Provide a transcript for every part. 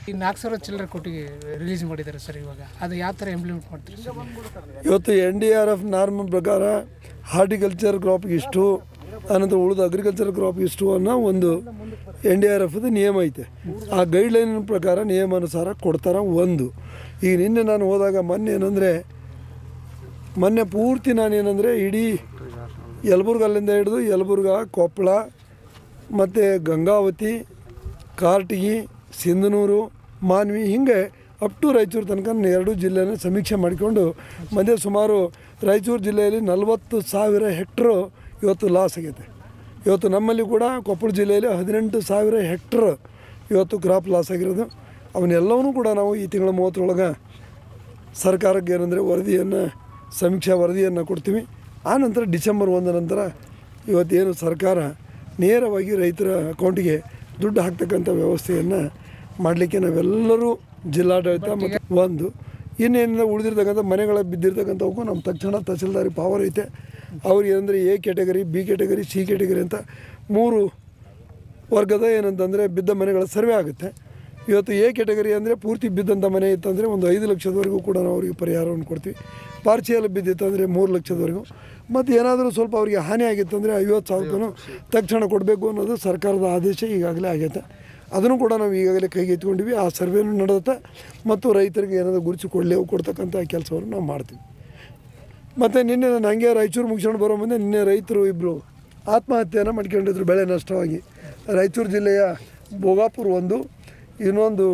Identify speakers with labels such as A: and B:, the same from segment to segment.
A: ಈ ನಾಲ್ಕು ಸಾವಿರ ಚಿಲ್ಲರೆ ಕೋಟಿ ರಿಲೀಸ್ ಮಾಡಿದ್ದಾರೆ ಸರ್ ಇವಾಗ ಅದು ಯಾವ ಥರ ಇಂಪ್ಲಿಮೆಂಟ್ ಮಾಡ್ತೀರಿ ಸರ್
B: ಇವತ್ತು N D R F norm ಪ್ರಕಾರ ಹಾರ್ಟಿಕಲ್ಚರ್ ಕ್ರಾಪ್ಗೆ ಇಷ್ಟು ಆನಂತರ ಉಳಿದ ಅಗ್ರಿಕಲ್ಚರ್ ಕ್ರಾಪ್ ಇಷ್ಟು ಅನ್ನೋ ಒಂದು ಎನ್ ಡಿ ಆರ್ ಎಫ್ದು ನಿಯಮ ಐತೆ ಆ ಗೈಡ್ಲೈನ್ ಪ್ರಕಾರ ನಿಯಮಾನುಸಾರ ಕೊಡ್ತಾರೆ ಒಂದು ಈಗ ನಿನ್ನೆ ನಾನು ಹೋದಾಗ ಮೊನ್ನೆ ಏನಂದರೆ ಮೊನ್ನೆ ಪೂರ್ತಿ ನಾನೇನಂದರೆ ಇಡೀ ಯಲಬುರ್ಗ ಅಲ್ಲಿಂದ ಹಿಡಿದು ಯಲಬುರ್ಗ ಕೊಪ್ಪಳ ಮತ್ತು ಗಂಗಾವತಿ ಕಾರ್ಟಿಗಿ ಸಿಂಧನೂರು ಮಾನ್ವಿ ಹಿಂಗೆ ಅಪ್ ಟು ರಾಯಚೂರು ತನಕ ನಾನು ಎರಡೂ ಜಿಲ್ಲೆನ ಸಮೀಕ್ಷೆ ಮಾಡಿಕೊಂಡು ಮಧ್ಯೆ ಸುಮಾರು ರಾಯಚೂರು ಜಿಲ್ಲೆಯಲ್ಲಿ ನಲವತ್ತು ಸಾವಿರ ಹೆಕ್ಟ್ರು ಇವತ್ತು ಲಾಸ್ ಆಗೈತೆ ಇವತ್ತು ನಮ್ಮಲ್ಲಿ ಕೂಡ ಕೊಪ್ಪಳ ಜಿಲ್ಲೆಯಲ್ಲಿ ಹದಿನೆಂಟು ಸಾವಿರ ಹೆಕ್ಟ್ರ್ ಇವತ್ತು ಕ್ರಾಪ್ ಲಾಸ್ ಆಗಿರೋದು ಅವನ್ನೆಲ್ಲವನ್ನೂ ಕೂಡ ನಾವು ಈ ತಿಂಗಳ ಮೂವತ್ತರೊಳಗೆ ಸರ್ಕಾರಕ್ಕೆ ಏನಂದರೆ ವರದಿಯನ್ನು ಸಮೀಕ್ಷಾ ವರದಿಯನ್ನು ಕೊಡ್ತೀವಿ ಆನಂತರ ಡಿಸೆಂಬರ್ ಒಂದ ನಂತರ ಇವತ್ತೇನು ಸರ್ಕಾರ ನೇರವಾಗಿ ರೈತರ ಅಕೌಂಟಿಗೆ ದುಡ್ಡು ಹಾಕ್ತಕ್ಕಂಥ ವ್ಯವಸ್ಥೆಯನ್ನು ಮಾಡಲಿಕ್ಕೆ ನಾವೆಲ್ಲರೂ ಜಿಲ್ಲಾಡಳಿತ ಮತ್ತು ಒಂದು ಇನ್ನೇನಿಂದ ಉಳಿದಿರ್ತಕ್ಕಂಥ ಮನೆಗಳ ಬಿದ್ದಿರ್ತಕ್ಕಂಥವಕ್ಕೂ ನಮ್ಮ ತಕ್ಷಣ ತಹಸೀಲ್ದಾರಿ ಪವರ್ ಐತೆ ಅವ್ರಿಗೆ ಏನಂದರೆ A category B category C category ಅಂತ ಮೂರು ವರ್ಗದ ಏನಂತಂದರೆ ಬಿದ್ದ ಮನೆಗಳ ಸರ್ವೆ ಆಗುತ್ತೆ ಇವತ್ತು ಎ ಕ್ಯಾಟಗರಿ ಅಂದರೆ ಪೂರ್ತಿ ಬಿದ್ದಂಥ ಮನೆ ಇತ್ತಂದರೆ ಒಂದು ಐದು ಲಕ್ಷದವರೆಗೂ ಕೂಡ ನಾವು ಅವರಿಗೆ ಪರಿಹಾರವನ್ನು ಕೊಡ್ತೀವಿ ಪಾರ್ಚಿಯಲ್ ಬಿದ್ದಿತ್ತಂದರೆ ಮೂರು ಲಕ್ಷದವರೆಗೂ ಮತ್ತು ಏನಾದರೂ ಸ್ವಲ್ಪ ಅವರಿಗೆ ಹಾನಿ ಆಗಿತ್ತಂದರೆ ಐವತ್ತು ಸಾವಿರ ರೂಪಾಯಿನೂ ತಕ್ಷಣ ಕೊಡಬೇಕು ಅನ್ನೋದು ಸರ್ಕಾರದ ಆದೇಶ ಈಗಾಗಲೇ ಆಗೈತೆ ಅದನ್ನು ಕೂಡ ನಾವು ಈಗಾಗಲೇ ಕೈಗೆ ಎತ್ಕೊಂಡಿವಿ ಆ ಸರ್ವೆನೂ ನಡೆಯುತ್ತೆ ಮತ್ತು ರೈತರಿಗೆ ಏನಾದರೂ ಗುರುತು ಕೊಡಲೇವು ಕೊಡ್ತಕ್ಕಂಥ ಕೆಲಸವನ್ನು ನಾವು ಮಾಡ್ತೀವಿ ಮತ್ತು ನಿನ್ನೆ ನಾನು ಹಂಗೆ ರಾಯಚೂರು ಮುಗಿಸ್ಕೊಂಡು ಬರೋ ಮುಂದೆ ನಿನ್ನೆ ರೈತರು ಇಬ್ಬರು ಆತ್ಮಹತ್ಯೆಯನ್ನು ಮಾಡ್ಕೊಂಡಿದ್ರು ಬೆಳೆ ನಷ್ಟವಾಗಿ ರಾಯಚೂರು ಜಿಲ್ಲೆಯ ಭೋಗಾಪುರ ಒಂದು ಇನ್ನೊಂದು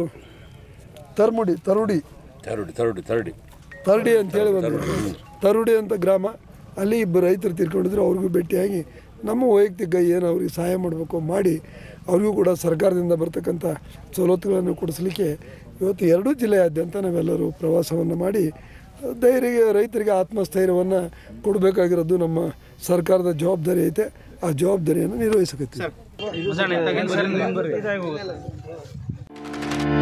B: ತರ್ಮುಡಿ ತರುಡಿ
C: ತರುಡಿ ತರುಡಿ ತರುಡಿ
B: ತರಡಿ ಅಂತೇಳಿ ಒಂದು ತರುಡಿ ಅಂತ ಗ್ರಾಮ ಅಲ್ಲಿ ಇಬ್ಬರು ರೈತರು ತೀರ್ಕೊಂಡಿದ್ರು ಅವ್ರಿಗೂ ಭೇಟಿಯಾಗಿ ನಮ್ಮ ವೈಯಕ್ತಿಕ ಏನು ಅವ್ರಿಗೆ ಸಹಾಯ ಮಾಡಬೇಕು ಮಾಡಿ ಅವ್ರಿಗೂ ಕೂಡ ಸರ್ಕಾರದಿಂದ ಬರ್ತಕ್ಕಂಥ ಸವಲತ್ತುಗಳನ್ನು ಕೊಡಿಸ್ಲಿಕ್ಕೆ ಇವತ್ತು ಎರಡೂ ಜಿಲ್ಲೆಯಾದ್ಯಂತ ನಾವೆಲ್ಲರೂ ಪ್ರವಾಸವನ್ನು ಮಾಡಿ ಧೈರ್ಯ ರೈತರಿಗೆ ಆತ್ಮಸ್ಥೈರ್ಯವನ್ನು ಕೊಡಬೇಕಾಗಿರೋದು ನಮ್ಮ ಸರ್ಕಾರದ ಜವಾಬ್ದಾರಿ ಐತೆ ಆ ಜವಾಬ್ದಾರಿಯನ್ನು ನಿರ್ವಹಿಸಕತ್ತೀವಿ